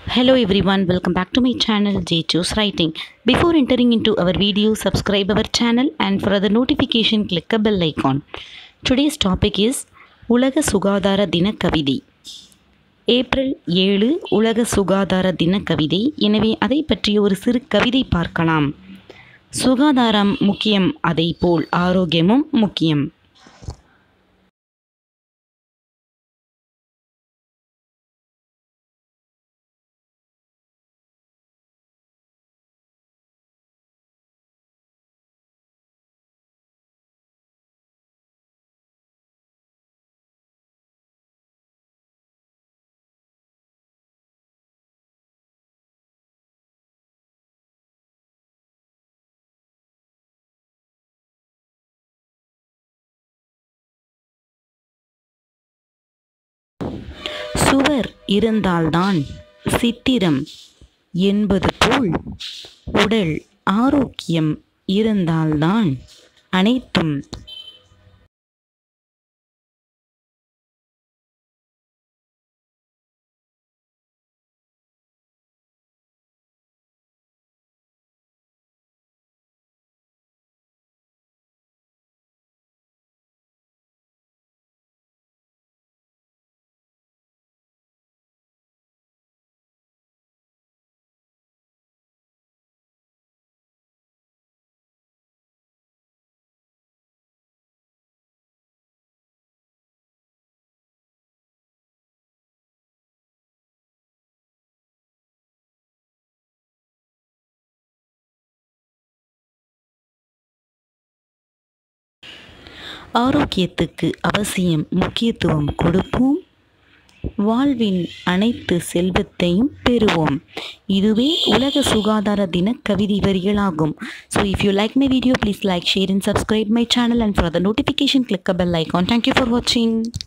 Hello everyone, welcome back to my channel J Choose Writing. Before entering into our video, subscribe our channel and for the notification click a bell icon. Today's topic is உலக சுகாதார தின கவிதை April ஏழு உலக சுகாதார தின கவிதை எனவே அதை பற்றிய ஒரு சிறு கவிதை பார்க்கலாம் சுகாதாரம் முக்கியம் அதை போல் ஆரோக்கியமும் முக்கியம் சுவர் இருந்தால்தான் சித்திரம் என்பது போல் உடல் ஆரோக்கியம் இருந்தால்தான் அனைத்தும் ஆரோக்கியத்துக்கு அவசியம் முக்கியத்துவம் கொடுப்போம் வாழ்வின் அனைத்து செல்வத்தையும் பெறுவோம் இதுவே உலக சுகாதார தின கவிதை வரிகளாகும் so if you like my video please like share and subscribe my channel and for the notification click a bell icon thank you for வாட்சிங்